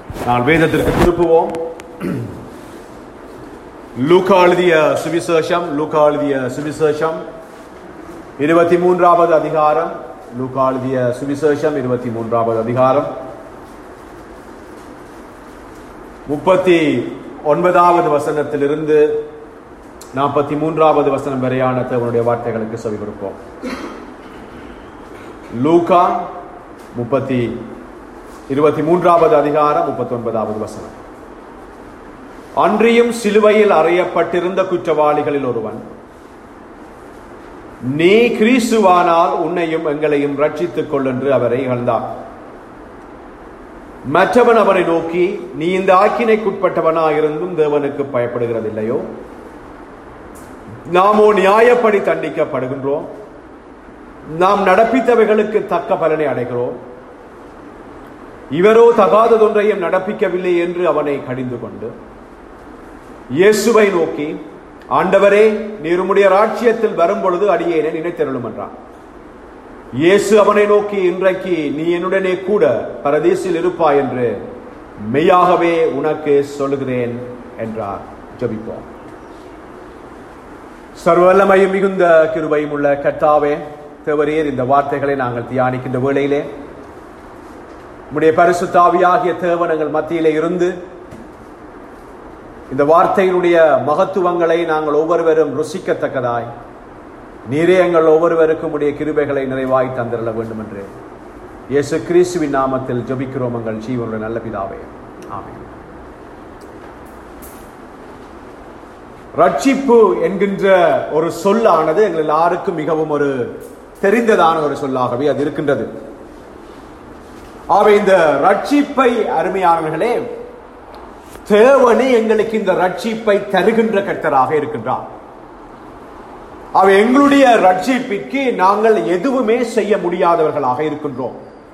நான் வேதத்திற்கு திருப்புவோம் லூக்கா எழுதிய சுவிசேஷம் லூக்கா எழுதிய சுவிசேஷம் இருபத்தி மூன்றாவது அதிகாரம் லூக்கா எழுதிய சுவிசேஷம் இருபத்தி மூன்றாவது அதிகாரம் முப்பத்தி ஒன்பதாவது வசனத்திலிருந்து நாற்பத்தி மூன்றாவது வசனம் வரையான தேவனுடைய வார்த்தைகளுக்கு செவி கொடுப்போம் லூகா முப்பத்தி இருபத்தி மூன்றாவது அதிகாரம் முப்பத்தி ஒன்பதாவது வசனம் அன்றியும் சிலுவையில் அறையப்பட்டிருந்த குற்றவாளிகளில் ஒருவன் நீ கிறிஸ்துவானால் உன்னையும் எங்களையும் ரட்சித்துக் கொள் என்று அவரை இகழ்ந்தான் மற்றவன் அவனை நோக்கி நீ இந்த ஆக்கினைக்குட்பட்டவனாயிருந்தும் தேவனுக்கு பயப்படுகிறதில்லையோ நாமோ நியாயப்படி தண்டிக்கப்படுகின்றோம் நாம் நடப்பித்தவைகளுக்கு தக்க பலனை அடைகிறோம் இவரோ தகாததொன்றையும் நடப்பிக்கவில்லை என்று அவனை கடிந்து கொண்டு இயேசுவை நோக்கி ஆண்டவரே நீர் உம்முடைய ராட்சியத்தில் வரும்பொழுது அடியேனை நினைத்தருளும் என்றான் இயேசு அவனை நோக்கி இன்றைக்கு நீ என்னுடனே கூட பரதேசில் இருப்பாய் என்று மெய்யாகவே உனக்கு சொல்லுகிறேன் என்றார் ஜபிப்போம் சர்வல்லமையும் மிகுந்த கிருபையும் உள்ள கர்த்தாவே தேவரீர் இந்த வார்த்தைகளை நாங்கள் தியானிக்கின்ற வேளையிலே உம்முடைய பரிசுத்தாவியாகிய தேவன் எங்கள் மத்தியிலே இருந்து இந்த வார்த்தையினுடைய மகத்துவங்களை நாங்கள் ஒவ்வொருவரும் ருசிக்கத்தக்கதாய் நீரே எங்கள் ஒவ்வொருவருக்கும் உடைய கிருபைகளை நிறைவாய் தந்திரல வேண்டும் என்று இயேசு கிறிஸ்துவின் நாமத்தில் ஜபிக்கிறோம் எங்கள் ஜீவனுடைய நல்ல பிதாவே ஆமென் ரட்சிப்பு என்கின்ற ஒரு சொல்லானது எங்கள் எல்லாருக்கும் மிகவும் ஒரு தெரிந்ததான ஒரு சொல்லாகவே அது இருக்கின்றது ஆகவே இந்த ரட்சிப்பை அருமையானவர்களே தேவனே எங்களுக்கு இந்த ரட்சிப்பை தருகின்ற கர்த்தராக இருக்கின்றார் அவ எங்களுடைய ரட்சிப்பிற்கு நாங்கள் எதுவுமே செய்ய முடியாதவர்களாக இருக்கின்றோம்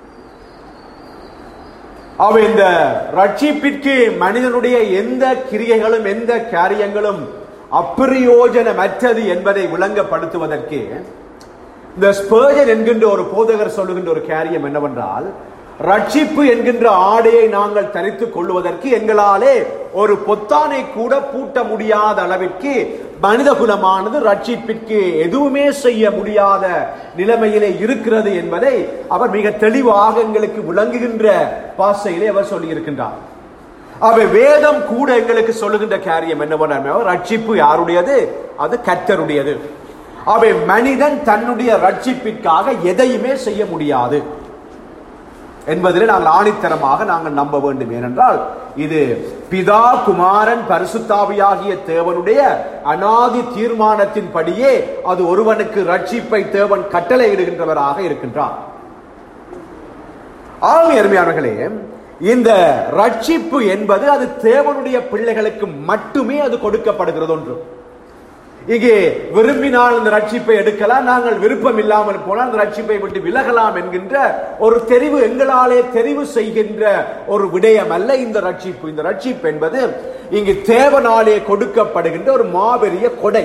அவ இந்த ரட்சிப்பிற்கு மனிதனுடைய எந்த கிரியைகளும் எந்த காரியங்களும் அப்பிரயோஜனமற்றது என்பதை விளங்கப்படுத்துவதற்கு இந்த ஸ்பேஜன் என்கின்ற ஒரு போதகர் சொல்லுகின்ற ஒரு காரியம் என்னவென்றால் ரட்சிப்பு என்கின்ற ஆடையை நாங்கள் தரித்துக் கொள்வதற்கு எங்களாலே ஒரு பொத்தானை கூட பூட்ட முடியாத அளவிற்கு மனித குலமானது ரட்சிப்பிற்கு எதுவுமே செய்ய முடியாத நிலைமையிலே இருக்கிறது என்பதை அவர் மிக தெளிவாக எங்களுக்கு விளங்குகின்ற பாசையிலே அவர் சொல்லி இருக்கின்றார் அவை வேதம் கூட எங்களுக்கு சொல்லுகின்ற காரியம் என்னவென்றால் ரட்சிப்பு யாருடையது அது கத்தருடையது அவை மனிதன் தன்னுடைய ரட்சிப்பிற்காக எதையுமே செய்ய முடியாது என்பதில் நாங்கள் ஆணித்தரமாக நாங்கள் நம்ப வேண்டும் ஏனென்றால் இது பிதா குமாரன் பரிசுத்தாவியாகிய தேவனுடைய அனாதி தீர்மானத்தின் படியே அது ஒருவனுக்கு ரட்சிப்பை தேவன் கட்டளையிடுகின்றவராக இருக்கின்றார் ஆகவே அருமையானவர்களே இந்த ரட்சிப்பு என்பது அது தேவனுடைய பிள்ளைகளுக்கு மட்டுமே அது கொடுக்கப்படுகிறது ஒன்று இங்கே விரும்பினால் இந்த ரட்சிப்பை எடுக்கலாம் நாங்கள் விருப்பம் இல்லாமல் போனால் அந்த ரட்சிப்பை விட்டு விலகலாம் என்கின்ற ஒரு தெரிவு எங்களாலே தெரிவு செய்கின்ற ஒரு விடயம் அல்ல இந்த ரட்சிப்பு இந்த ரட்சிப்பு என்பது இங்கு தேவனாலே கொடுக்கப்படுகின்ற ஒரு மாபெரிய கொடை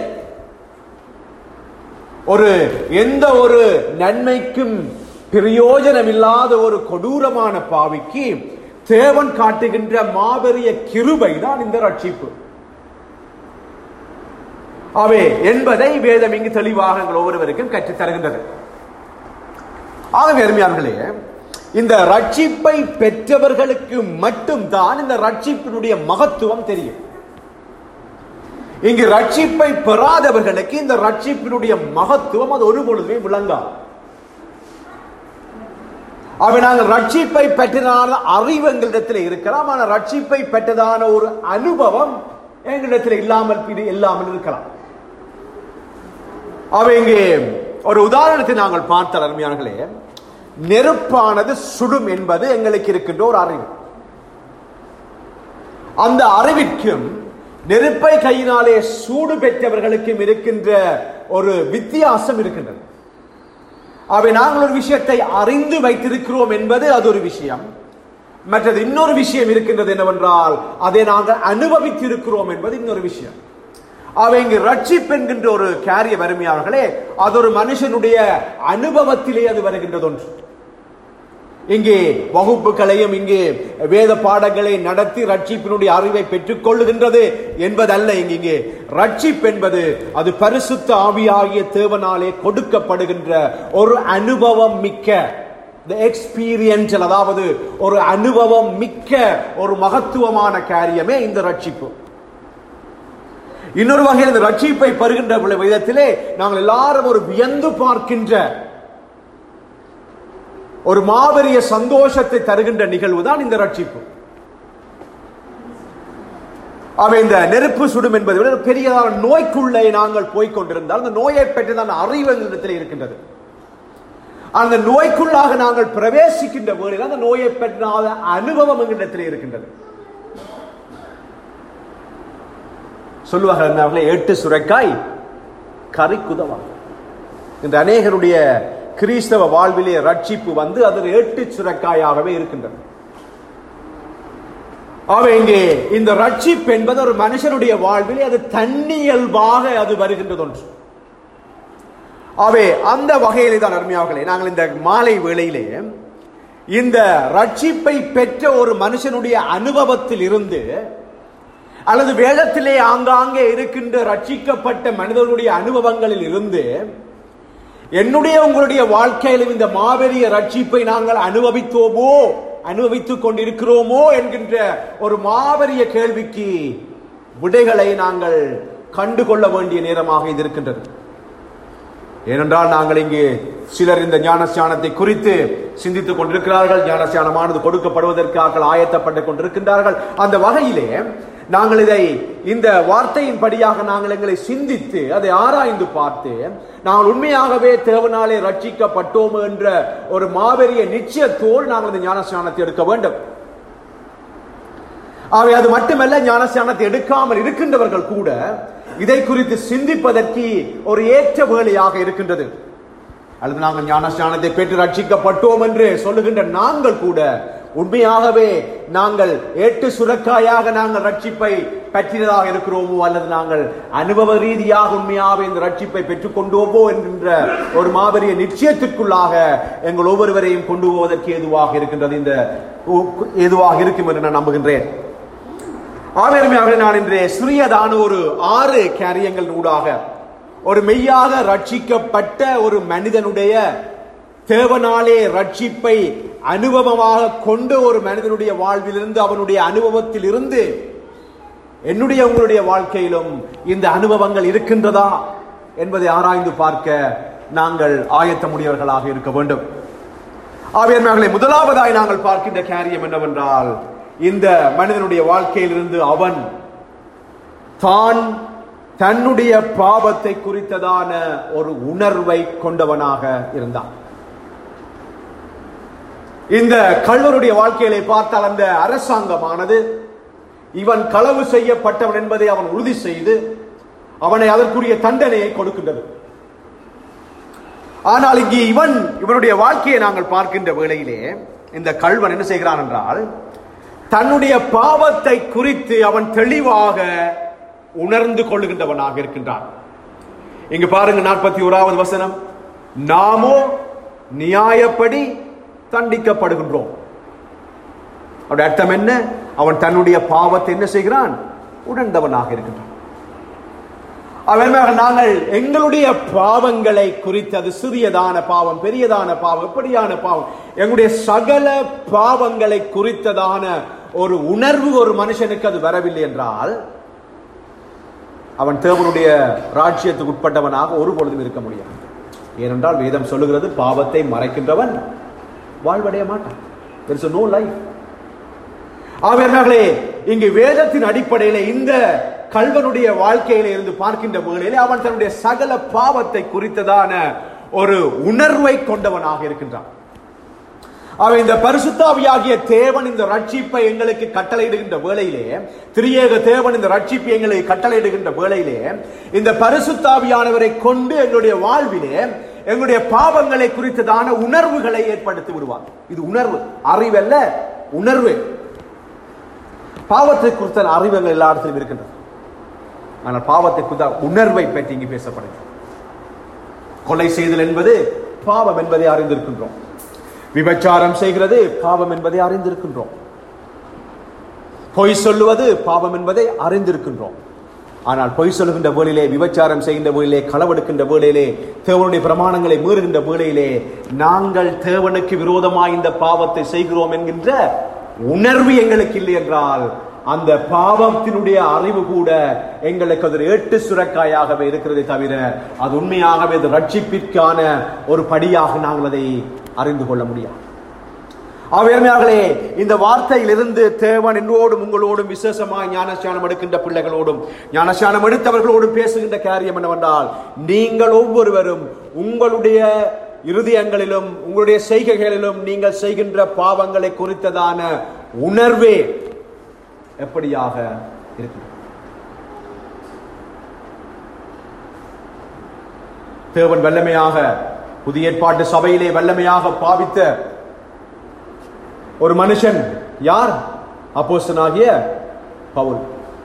ஒரு எந்த ஒரு நன்மைக்கும் பிரயோஜனம் இல்லாத ஒரு கொடூரமான பாவிக்கு தேவன் காட்டுகின்ற மாபெரிய கிருபை தான் இந்த ரட்சிப்பு அவே என்பதை வேதம் இங்கு தெளிவாக எங்கள் ஒவ்வொருவருக்கும் கற்றுத் தருகின்றது ஆகவே அருமையானர்களே இந்த ரட்சிப்பை பெற்றவர்களுக்கு மட்டும்தான் இந்த ரட்சிப்பினுடைய மகத்துவம் தெரியும் இங்கு ரட்சிப்பை பெறாதவர்களுக்கு இந்த ரட்சிப்பினுடைய மகத்துவம் அது ஒரு பொழுதுமே விளங்காது அவை நாங்கள் ரட்சிப்பை பெற்றதான அறிவு எங்களிடத்தில் இருக்கலாம் ஆனால் ரட்சிப்பை பெற்றதான ஒரு அனுபவம் எங்களிடத்தில் இல்லாமல் இது இல்லாமல் இருக்கலாம் அவை இங்கே ஒரு உதாரணத்தை நாங்கள் பார்த்தால் அருமையானங்களே நெருப்பானது சுடும் என்பது எங்களுக்கு இருக்கின்ற ஒரு அறிவு அந்த அறிவிற்கும் நெருப்பை கையினாலே சூடு பெற்றவர்களுக்கும் இருக்கின்ற ஒரு வித்தியாசம் இருக்கின்றது அவை நாங்கள் ஒரு விஷயத்தை அறிந்து வைத்திருக்கிறோம் என்பது அது ஒரு விஷயம் மற்றது இன்னொரு விஷயம் இருக்கின்றது என்னவென்றால் அதை நாங்கள் அனுபவித்திருக்கிறோம் என்பது இன்னொரு விஷயம் அவை இங்கு ரட்சிப்பு என்கின்ற ஒரு காரிய வறுமையாளர்களே அது ஒரு மனுஷனுடைய அனுபவத்திலே அது வருகின்றது ஒன்று இங்கே வகுப்புகளையும் இங்கே வேத பாடங்களை நடத்தி ரட்சிப்பினுடைய அறிவை பெற்றுக் கொள்ளுகின்றது என்பதல்ல இங்கு இங்கே ரட்சிப் என்பது அது பரிசுத்த ஆவியாகிய தேவனாலே கொடுக்கப்படுகின்ற ஒரு அனுபவம் மிக்க எக்ஸ்பீரியன்ஷியல் அதாவது ஒரு அனுபவம் மிக்க ஒரு மகத்துவமான காரியமே இந்த ரட்சிப்பு இன்னொரு வகையில் இந்த ரட்சிப்பை பெறுகின்ற விதத்திலே நாங்கள் எல்லாரும் ஒரு வியந்து பார்க்கின்ற ஒரு மாபெரிய சந்தோஷத்தை தருகின்ற நிகழ்வு தான் இந்த ரட்சிப்பு அவை இந்த நெருப்பு சுடும் என்பதை விட ஒரு பெரியதான நோய்க்குள்ளே நாங்கள் போய்க் கொண்டிருந்தால் அந்த நோயை பற்றிதான் அறிவு எங்களிடத்தில் இருக்கின்றது அந்த நோய்க்குள்ளாக நாங்கள் பிரவேசிக்கின்ற வேளையில் அந்த நோயை பெற்றாத அனுபவம் எங்களிடத்தில் இருக்கின்றது சொல்லுவார்கள் என்ன அவர்களே எட்டு சுரைக்காய் கறி குதவா இந்த அநேகருடைய கிறிஸ்தவ வாழ்விலே ரட்சிப்பு வந்து அது எட்டு சுரைக்காயாகவே இருக்கின்றது அவை இங்கே இந்த ரட்சிப்பு என்பது ஒரு மனுஷனுடைய வாழ்விலே அது தன்னியல்பாக அது வருகின்றது ஒன்று அவை அந்த வகையிலே தான் அருமையாகலே நாங்கள் இந்த மாலை வேளையிலே இந்த ரட்சிப்பை பெற்ற ஒரு மனுஷனுடைய அனுபவத்தில் இருந்து அல்லது வேதத்திலே ஆங்காங்கே இருக்கின்ற ரட்சிக்கப்பட்ட மனிதர்களுடைய அனுபவங்களில் இருந்து என்னுடைய உங்களுடைய வாழ்க்கையிலும் இந்த மாபெரிய ரட்சிப்பை நாங்கள் அனுபவித்தோமோ அனுபவித்துக் கொண்டிருக்கிறோமோ என்கின்ற ஒரு மாபெரிய கேள்விக்கு விடைகளை நாங்கள் கண்டுகொள்ள வேண்டிய நேரமாக இது இருக்கின்றது ஏனென்றால் நாங்கள் இங்கே சிலர் இந்த ஞானஸ்தானத்தை குறித்து சிந்தித்துக் கொண்டிருக்கிறார்கள் ஞானஸ்தானமானது கொடுக்கப்படுவதற்காக ஆயத்தப்பட்டுக் கொண்டிருக்கின்றார்கள் அந்த வகையிலே நாங்கள் இதை இந்த வார்த்தையின் படியாக நாங்கள் எங்களை சிந்தித்து அதை ஆராய்ந்து பார்த்து நாங்கள் உண்மையாகவே தேவனாலே ரட்சிக்கப்பட்டோம் என்ற ஒரு மாபெரிய நிச்சயத்தோடு நாங்கள் இந்த ஞானஸ்தானத்தை எடுக்க வேண்டும் அவை அது மட்டுமல்ல ஞானஸ்தானத்தை எடுக்காமல் இருக்கின்றவர்கள் கூட இதை குறித்து சிந்திப்பதற்கு ஒரு ஏற்ற வேலையாக இருக்கின்றது அல்லது நாங்கள் ஞானஸ்தானத்தை பெற்று ரட்சிக்கப்பட்டோம் என்று சொல்லுகின்ற நாங்கள் கூட உண்மையாகவே நாங்கள் எட்டு சுரக்காயாக நாங்கள் ரட்சிப்பை பெற்றதாக இருக்கிறோமோ அல்லது நாங்கள் அனுபவ ரீதியாக உண்மையாக இந்த ரட்சிப்பை பெற்றுக் கொண்டோமோ என்கின்ற ஒரு மாபெரிய நிச்சயத்திற்குள்ளாக எங்கள் ஒவ்வொருவரையும் கொண்டு போவதற்கு ஏதுவாக இருக்கின்றது இந்த ஏதுவாக இருக்கும் என்று நான் நம்புகின்றேன் ஆவேருமையாக நான் இன்றைய சிறியதான ஒரு ஆறு காரியங்கள் ஊடாக ஒரு மெய்யாக ரட்சிக்கப்பட்ட ஒரு மனிதனுடைய தேவனாலே ரட்சிப்பை அனுபவமாக கொண்டு ஒரு மனிதனுடைய வாழ்விலிருந்து அவனுடைய அனுபவத்தில் இருந்து என்னுடைய உங்களுடைய வாழ்க்கையிலும் இந்த அனுபவங்கள் இருக்கின்றதா என்பதை ஆராய்ந்து பார்க்க நாங்கள் ஆயத்தமுடையவர்களாக இருக்க வேண்டும் ஆவியர்மகளை முதலாவதாய் நாங்கள் பார்க்கின்ற காரியம் என்னவென்றால் இந்த மனிதனுடைய வாழ்க்கையிலிருந்து அவன் தான் தன்னுடைய பாவத்தை குறித்ததான ஒரு உணர்வை கொண்டவனாக இருந்தான் இந்த கல்வருடைய வாழ்க்கையிலே பார்த்தால் அந்த அரசாங்கமானது இவன் களவு செய்யப்பட்டவன் என்பதை அவன் உறுதி செய்து அவனை அதற்குரிய தண்டனையை கொடுக்கின்றது ஆனால் இங்கே இவன் இவனுடைய வாழ்க்கையை நாங்கள் பார்க்கின்ற வேளையிலே இந்த கல்வன் என்ன செய்கிறான் என்றால் தன்னுடைய பாவத்தை குறித்து அவன் தெளிவாக உணர்ந்து கொள்ளுகின்றவனாக இருக்கின்றான் இங்கு பாருங்க நாற்பத்தி ஓராவது வசனம் நாமோ நியாயப்படி தண்டிக்கப்படுகின்றோம் அவருடைய அர்த்தம் என்ன அவன் தன்னுடைய பாவத்தை என்ன செய்கிறான் உணர்ந்தவனாக இருக்கின்றான் அவன் நாங்கள் எங்களுடைய பாவங்களை குறித்து அது சிறியதான பாவம் பெரியதான பாவம் எப்படியான பாவம் எங்களுடைய சகல பாவங்களை குறித்ததான ஒரு உணர்வு ஒரு மனுஷனுக்கு அது வரவில்லை என்றால் அவன் தேவனுடைய ராஜ்யத்துக்கு உட்பட்டவனாக ஒரு பொழுதும் இருக்க முடியாது ஏனென்றால் வேதம் சொல்லுகிறது பாவத்தை மறைக்கின்றவன் வாழ்வடைய மாட்டான் there is no life அவர்களே இங்கு வேதத்தின் அடிப்படையில் இந்த கல்வனுடைய வாழ்க்கையில இருந்து பார்க்கின்ற வேளையிலே அவன் தன்னுடைய சகல பாவத்தை குறித்ததான ஒரு உணர்வை கொண்டவனாக இருக்கின்றான் அவன் இந்த பரிசுத்தாவியாகிய தேவன் இந்த ரட்சிப்பை எங்களுக்கு கட்டளையிடுகின்ற வேளையிலே திரியேக தேவன் இந்த ரட்சிப்பை எங்களுக்கு கட்டளையிடுகின்ற வேளையிலே இந்த பரிசுத்தாவியானவரை கொண்டு எங்களுடைய வாழ்விலே எங்களுடைய பாவங்களை குறித்ததான உணர்வுகளை ஏற்படுத்தி விடுவார் இது உணர்வு அறிவல்ல உணர்வு பாவத்தை குறித்த அறிவுகள் எல்லா இடத்திலும் இருக்கின்றது ஆனால் பாவத்தை குறித்த உணர்வை பற்றி இங்கு பேசப்படுகிறது கொலை செய்தல் என்பது பாவம் என்பதை அறிந்திருக்கின்றோம் விபச்சாரம் செய்கிறது பாவம் என்பதை அறிந்திருக்கின்றோம் பொய் சொல்லுவது பாவம் என்பதை அறிந்திருக்கின்றோம் ஆனால் பொய் சொல்லுகின்ற வேளையிலே விபச்சாரம் செய்கின்ற வேளையிலே களவெடுக்கின்ற வேளையிலே தேவனுடைய பிரமாணங்களை மீறுகின்ற வேளையிலே நாங்கள் தேவனுக்கு விரோதமாய் இந்த பாவத்தை செய்கிறோம் என்கின்ற உணர்வு எங்களுக்கு இல்லை என்றால் அந்த பாவத்தினுடைய அறிவு கூட எங்களுக்கு அது ஏட்டு சுரக்காயாகவே இருக்கிறதை தவிர அது உண்மையாகவே அது ரட்சிப்பிற்கான ஒரு படியாக நாங்கள் அதை அறிந்து கொள்ள முடியாது அவையர்களே இந்த வார்த்தையிலிருந்து தேவன் என்னோடும் உங்களோடும் விசேஷமாய் ஞானஸ்தானம் எடுக்கின்ற பிள்ளைகளோடும் ஞானஸ்தானம் எடுத்தவர்களோடும் பேசுகின்ற காரியம் என்னவென்றால் நீங்கள் ஒவ்வொருவரும் உங்களுடைய இருதயங்களிலும் உங்களுடைய செய்கைகளிலும் நீங்கள் செய்கின்ற பாவங்களை குறித்ததான உணர்வே எப்படியாக இருக்கிறது தேவன் வல்லமையாக புதிய ஏற்பாட்டு சபையிலே வல்லமையாக பாவித்த ஒரு மனுஷன் யார் அப்போஸ்தலனாகிய பவுல்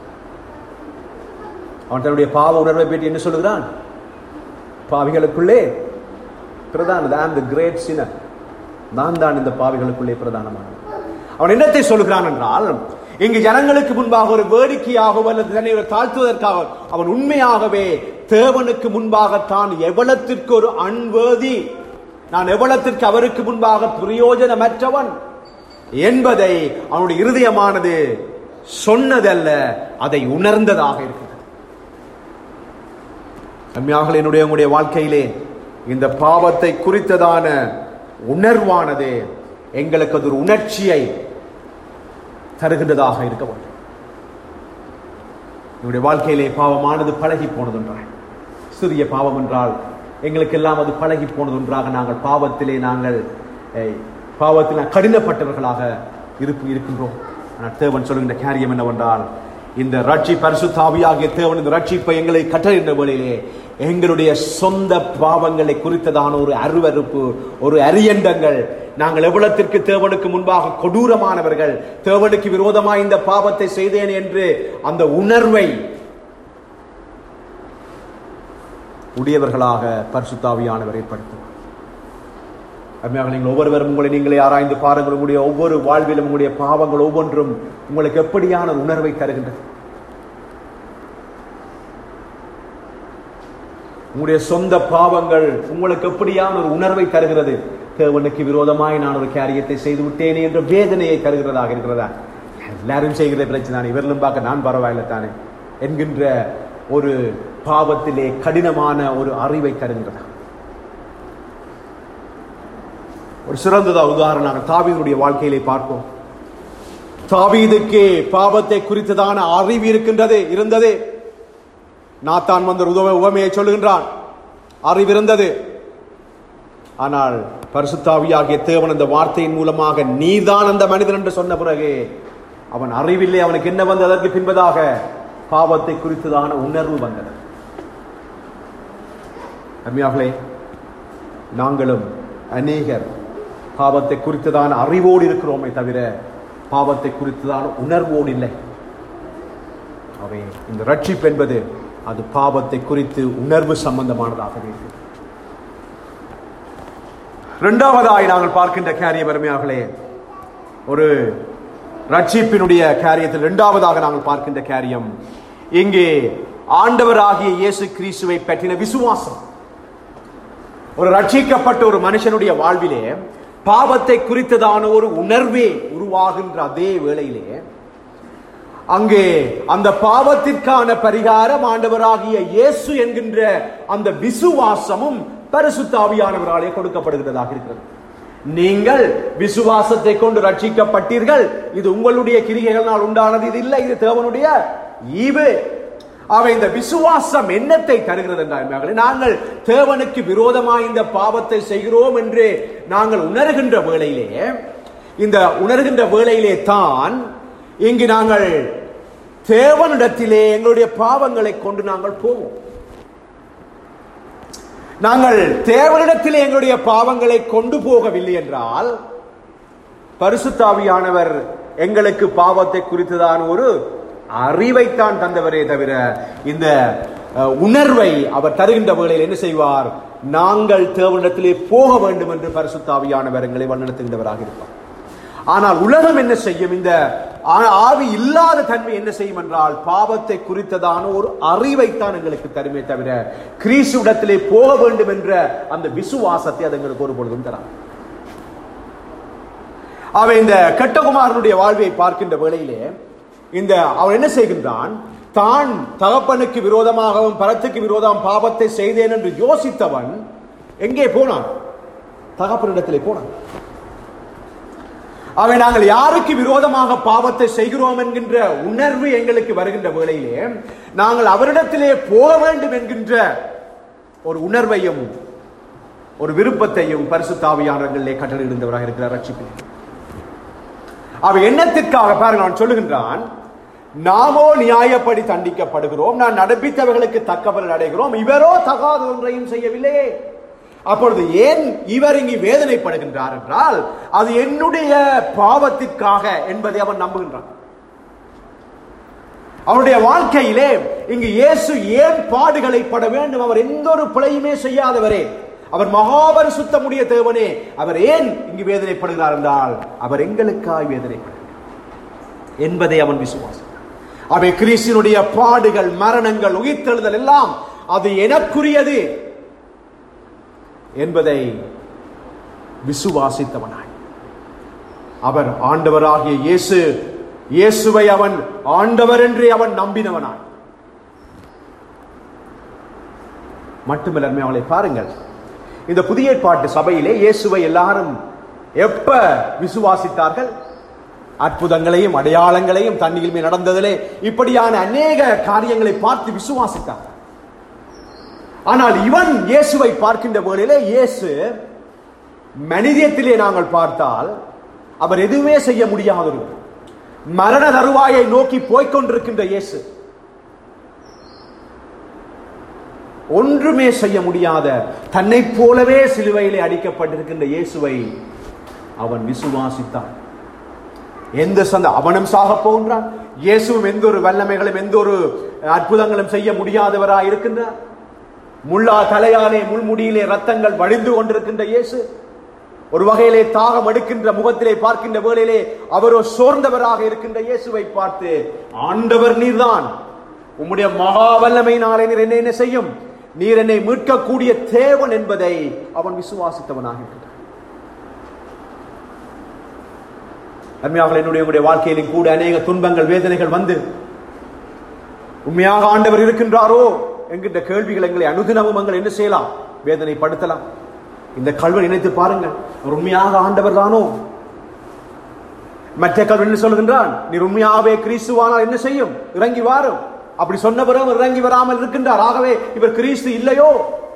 அவன் தன்னுடைய பாவ உணர்வை பற்றி என்ன சொல்லுகிறான் பாவிகளுக்குள்ளே பிரதானது ஆம் த கிரேட் சினர் நான் தான் இந்த பாவிகளுக்குள்ளே பிரதானமான அவன் என்னத்தை சொல்லுகிறான் என்றால் இங்கு ஜனங்களுக்கு முன்பாக ஒரு வேடிக்கையாகவோ அல்லது தன்னை ஒரு தாழ்த்துவதற்காக அவன் உண்மையாகவே தேவனுக்கு முன்பாக தான் எவ்வளத்திற்கு ஒரு அன்வேதி நான் எவ்வளத்திற்கு அவருக்கு முன்பாக பிரயோஜனமற்றவன் என்பதை அவனுடைய இருதயமானது சொன்னதல்ல அதை உணர்ந்ததாக இருக்கிறது அம்மையாக என்னுடைய உங்களுடைய வாழ்க்கையிலே இந்த பாவத்தை குறித்ததான உணர்வானது எங்களுக்கு அது ஒரு உணர்ச்சியை தருகின்றதாக இருக்க வேண்டும் என்னுடைய வாழ்க்கையிலே பாவமானது பழகி போனது என்றால் சிறிய பாவம் என்றால் எங்களுக்கெல்லாம் அது பழகி போனது ஒன்றாக நாங்கள் பாவத்திலே நாங்கள் eh, பாவத்தில் நாம் கடினப்பட்டவர்களாக இருப்பு இருக்கின்றோம் ஆனால் தேவன் சொல்லுகின்ற காரியம் என்னவென்றால் இந்த ரட்சி பரிசுத்தாவியாகிய தேவன் இந்த ரட்சிப்பை எங்களை கட்டளையின்ற வேளையிலே எங்களுடைய சொந்த பாவங்களை குறித்ததான ஒரு அருவருப்பு ஒரு அரியண்டங்கள் நாங்கள் எவ்வளத்திற்கு தேவனுக்கு முன்பாக கொடூரமானவர்கள் தேவனுக்கு விரோதமாய் இந்த பாவத்தை செய்தேன் என்று அந்த உணர்வை உடையவர்களாக பரிசுத்தாவியானவர் ஏற்படுத்துவார் அருமையாக நீங்கள் ஒவ்வொருவரும் உங்களை நீங்களே ஆராய்ந்து பாருங்கள் உங்களுடைய ஒவ்வொரு வாழ்விலும் உங்களுடைய பாவங்கள் ஒவ்வொன்றும் உங்களுக்கு எப்படியான உணர்வை தருகின்றது உங்களுடைய சொந்த பாவங்கள் உங்களுக்கு எப்படியான ஒரு உணர்வை தருகிறது தேவனுக்கு விரோதமாய் நான் ஒரு காரியத்தை செய்து விட்டேனே என்ற வேதனையை தருகிறதாக இருக்கிறதா எல்லாரும் செய்கிற பிரச்சனை தான் இவர்களும் பார்க்க நான் பரவாயில்லை தானே என்கின்ற ஒரு பாவத்திலே கடினமான ஒரு அறிவை தருகிறதா ஒரு சிறந்ததா உதாரணம் நாங்கள் தாவீதுடைய வாழ்க்கையிலே பார்ப்போம் தாவீதுக்கு பாவத்தை குறித்ததான அறிவு இருக்கின்றது இருந்தது நாத்தான் வந்த உதவ உவமையை சொல்லுகின்றான் அறிவு இருந்தது ஆனால் பரிசுத்தாவியாகிய தேவன் அந்த வார்த்தையின் மூலமாக நீதான் அந்த மனிதன் என்று சொன்ன பிறகு அவன் அறிவில்லை அவனுக்கு என்ன வந்தது அதற்கு பின்பதாக பாவத்தை குறித்ததான உணர்வு வந்தது அருமையார்களே நாங்களும் அநேகர் பாவத்தை குறித்ததான அறிவோடு இருக்கிறோமே தவிர பாவத்தை குறித்ததான உணர்வோடு இல்லை அவை இந்த ரட்சிப்பு என்பது அது பாவத்தை குறித்து உணர்வு சம்பந்தமானதாகவே இருக்கு இரண்டாவதாய் நாங்கள் பார்க்கின்ற காரியம் அருமையாகலே ஒரு ரட்சிப்பினுடைய காரியத்தில் இரண்டாவதாக நாங்கள் பார்க்கின்ற காரியம் இங்கே ஆண்டவராகிய இயேசு கிறிஸ்துவை பற்றின விசுவாசம் ஒரு ரட்சிக்கப்பட்ட ஒரு மனுஷனுடைய வாழ்விலே பாவத்தை குறித்ததான ஒரு உணர்வே உருவாகின்ற அதே வேளையிலே அங்கே அந்த பாவத்திற்கான பரிகாரம் ஆண்டவராகிய இயேசு என்கின்ற அந்த விசுவாசமும் பரிசுத்தாவியானவராலே கொடுக்கப்படுகிறதாக இருக்கிறது நீங்கள் விசுவாசத்தை கொண்டு ரட்சிக்கப்பட்டீர்கள் இது உங்களுடைய கிரிகைகளால் உண்டானது இது இல்லை இது தேவனுடைய ஈவு அவை இந்த விசுவாசம் என்னத்தை தருகிறது என்றால் நாங்கள் தேவனுக்கு விரோதமாய் இந்த பாவத்தை செய்கிறோம் என்று நாங்கள் உணர்கின்ற வேளையிலே இந்த உணர்கின்ற வேளையிலே தான் இங்கு நாங்கள் தேவனிடத்திலே எங்களுடைய பாவங்களை கொண்டு நாங்கள் போவோம் நாங்கள் தேவனிடத்திலே எங்களுடைய பாவங்களை கொண்டு போகவில்லை என்றால் பரிசுத்தாவியானவர் எங்களுக்கு பாவத்தை குறித்ததான ஒரு அறிவைத்தான் தந்தவரே தவிர இந்த அஹ், உணர்வை அவர் தருகின்ற வேளையில் என்ன செய்வார் நாங்கள் தேவனிடத்திலே போக வேண்டும் என்று பரிசுத்தாவியானவர் எங்களை வழிநடத்துகின்றவராக இருப்பார் ஆனால் உலகம் என்ன செய்யும் இந்த ஆ- ஆவி இல்லாத தன்மை என்ன செய்யும் என்றால் பாவத்தை குறித்ததான ஒரு அறிவைத்தான் எங்களுக்கு தருமே தவிர கிறிஸ்துவிடத்திலே போக வேண்டும் என்ற அந்த விசுவாசத்தை அது எங்களுக்கு ஒரு பொழுதும் தராது அவன் இந்த கெட்டகுமாரனுடைய வாழ்வை பார்க்கின்ற வேளையிலே இந்த அவன் என்ன செய்கின்றான் தான் தகப்பனுக்கு விரோதமாகவும் பரத்துக்கு விரோதம் பாவத்தை செய்தேன் என்று யோசித்தவன் எங்கே போனான் தகப்பனிடத்திலே போனான் அவன் நாங்கள் யாருக்கு விரோதமாக பாவத்தை செய்கிறோம் என்கின்ற உணர்வு எங்களுக்கு வருகின்ற வேளையிலே நாங்கள் அவரிடத்திலே போக வேண்டும் என்கின்ற ஒரு உணர்வையும் ஒரு விருப்பத்தையும் பரிசுத்தாவியானவர்களே கட்டளையிடுந்தவராக இருக்கிறார் ரட்சிப்பில் அவ எண்ணத்திற்காக பாருங்க நான் சொல்லுகின்றான் நாமோ நியாயப்படி தண்டிக்கப்படுகிறோம் நான் நடப்பித்தவர்களுக்கு தக்கவர்கள் அடைகிறோம் இவரோ தகாத ஒன்றையும் செய்யவில்லையே அப்பொழுது ஏன் இவர் இங்கு வேதனைப்படுகின்றார் என்றால் அது என்னுடைய பாவத்திற்காக என்பதை அவன் நம்புகின்றான் அவருடைய வாழ்க்கையிலே இங்கு இயேசு ஏன் பாடுகளை பட வேண்டும் அவர் எந்த ஒரு பிழையுமே செய்யாதவரே அவர் மகாபரிசுத்தமுடைய தேவனே அவர் ஏன் இங்கு வேதனைப்படுகிறார் என்றால் அவர் எங்களுக்காய் வேதனைப்படுகிறார் என்பதை அவன் விசுவாசம் அவை கிறிஸ்தினுடைய பாடுகள் மரணங்கள் உயிர்த்தெழுதல் எல்லாம் அது எனக்குரியது என்பதை விசுவாசித்தவனாய் அவர் ஆண்டவராகிய இயேசு இயேசுவை அவன் ஆண்டவர் என்று அவன் நம்பினவனாய் மட்டுமல்ல அவளை பாருங்கள் இந்த புதிய ஏற்பாட்டு சபையிலே இயேசுவை எல்லாரும் எப்ப விசுவாசித்தார்கள் அற்புதங்களையும் அடையாளங்களையும் தண்ணீர் மேல் நடந்ததிலே இப்படியான அநேக காரியங்களை பார்த்து விசுவாசித்தார் ஆனால் இவன் இயேசுவை பார்க்கின்ற வேளையிலே இயேசு மனிதத்திலே நாங்கள் பார்த்தால் அவர் எதுவுமே செய்ய முடியாதொரு மரண தருவாயை நோக்கி போய்க்கொண்டிருக்கின்ற இயேசு ஒன்றுமே செய்ய முடியாத தன்னை போலவே சிலுவையிலே அடிக்கப்பட்டிருக்கின்ற இயேசுவை அவன் விசுவாசித்தான் எந்த சந்த அவனும் சாக போகின்றான் இயேசுவும் எந்த ஒரு வல்லமைகளும் எந்த ஒரு அற்புதங்களும் செய்ய முடியாதவராய் இருக்கின்றார் முள்ளா தலையாலே முள்முடியிலே ரத்தங்கள் வழிந்து கொண்டிருக்கின்ற இயேசு ஒரு வகையிலே தாகம் எடுக்கின்ற முகத்திலே பார்க்கின்ற வேளையிலே அவரோ சோர்ந்தவராக இருக்கின்ற இயேசுவை பார்த்து ஆண்டவர் நீர்தான் உம்முடைய மகா வல்லமையினாலே நீர் என்ன என்ன செய்யும் நீர் என்னை மீட்கக்கூடிய தேவன் என்பதை அவன் விசுவாசித்தவனாக இருக்கிறான் அருமையாக என்னுடைய உங்களுடைய வாழ்க்கையிலும் கூட அநேக துன்பங்கள் வேதனைகள் வந்து உண்மையாக ஆண்டவர் இருக்கின்றாரோ என்கின்ற கேள்விகள் எங்களை அனுதினமும் எங்களை என்ன செய்யலாம் வேதனைப்படுத்தலாம் இந்த கல்வை நினைத்து பாருங்கள் அவர் உண்மையாக ஆண்டவர் தானோ மற்ற கல்வி என்ன சொல்கின்றான் நீர் உண்மையாகவே கிறிஸ்துவானால் என்ன செய்யும் இறங்கி வாரும் அப்படி சொன்ன பிறகு இறங்கி வராமல் இருக்கின்றார் ஆகவே இவர் கிறிஸ்து இல்லையோ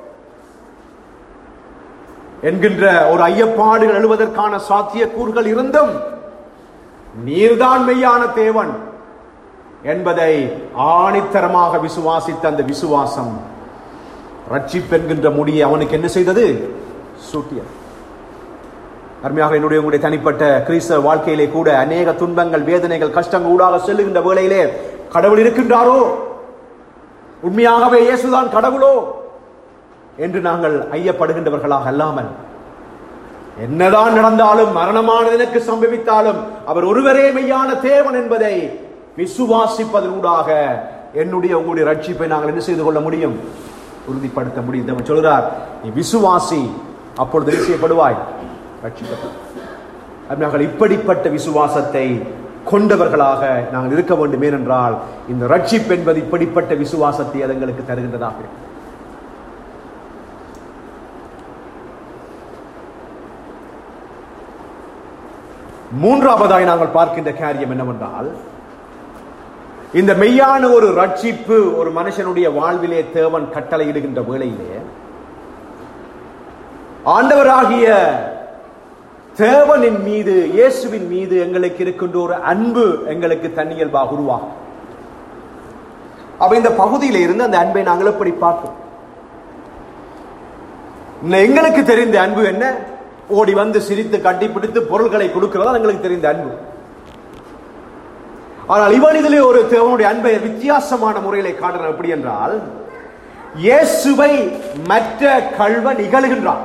என்கின்ற ஒரு ஐயப்பாடுகள் எழுவதற்கான சாத்திய கூறுகள் இருந்தும் நீர்தான் மெய்யான தேவன் என்பதை ஆணித்தரமாக விசுவாசித்த அந்த விசுவாசம் ரட்சிப்பென்கின்ற முடியை அவனுக்கு என்ன செய்தது சூட்டியது அருமையாக என்னுடைய உங்களுடைய தனிப்பட்ட கிறிஸ்தவ வாழ்க்கையிலே கூட அநேக துன்பங்கள் வேதனைகள் கஷ்டங்கள் ஊடாக செல்லுகின்ற வேளையிலே கடவுள் இருக்கின்றாரோ உண்மையாகவே இயேசுதான் கடவுளோ என்று நாங்கள் ஐயப்படுகின்றவர்களாக அல்லாமல் என்னதான் நடந்தாலும் மரணமானது எனக்கு சம்பவித்தாலும் அவர் ஒருவரே மெய்யான தேவன் என்பதை விசுவாசிப்பதனூடாக என்னுடைய உங்களுடைய ரட்சிப்பை நாங்கள் என்ன செய்து கொள்ள முடியும் உறுதிப்படுத்த முடியும் அவன் சொல்கிறார் நீ விசுவாசி அப்பொழுது என்ன செய்யப்படுவாய் ரட்சிக்கப்படும் நாங்கள் இப்படிப்பட்ட விசுவாசத்தை கொண்டவர்களாக நாங்கள் இருக்க வேண்டும் ஏனென்றால் இந்த ரட்சிப்பு என்பது இப்படிப்பட்ட விசுவாசத்தை அது எங்களுக்கு தருகின்றதாக இருக்கும். மூன்றாவதாய் நாங்கள் பார்க்கின்ற காரியம் என்னவென்றால் இந்த மெய்யான ஒரு ரட்சிப்பு ஒரு மனுஷனுடைய வாழ்விலே தேவன் கட்டளையிடுகின்ற வேளையிலே ஆண்டவராகிய தேவனின் மீது இயேசுவின் மீது எங்களுக்கு இருக்கின்ற ஒரு அன்பு எங்களுக்கு தன்னியல்பாக உருவாகும் அப்ப இந்த பகுதியில இருந்து அந்த அன்பை நாங்கள் எப்படி பார்ப்போம் இன்னும் எங்களுக்கு தெரிந்த அன்பு என்ன ஓடி வந்து சிரித்து கட்டிப்பிடித்து பொருள்களை கொடுக்கிறதா எங்களுக்கு தெரிந்த அன்பு ஆனால் இவன் இதிலே ஒரு தேவனுடைய அன்பை வித்தியாசமான முறையிலே காட்டுறான் எப்படி என்றால் இயேசுவை மற்ற கள்வன் இகழுகின்றான்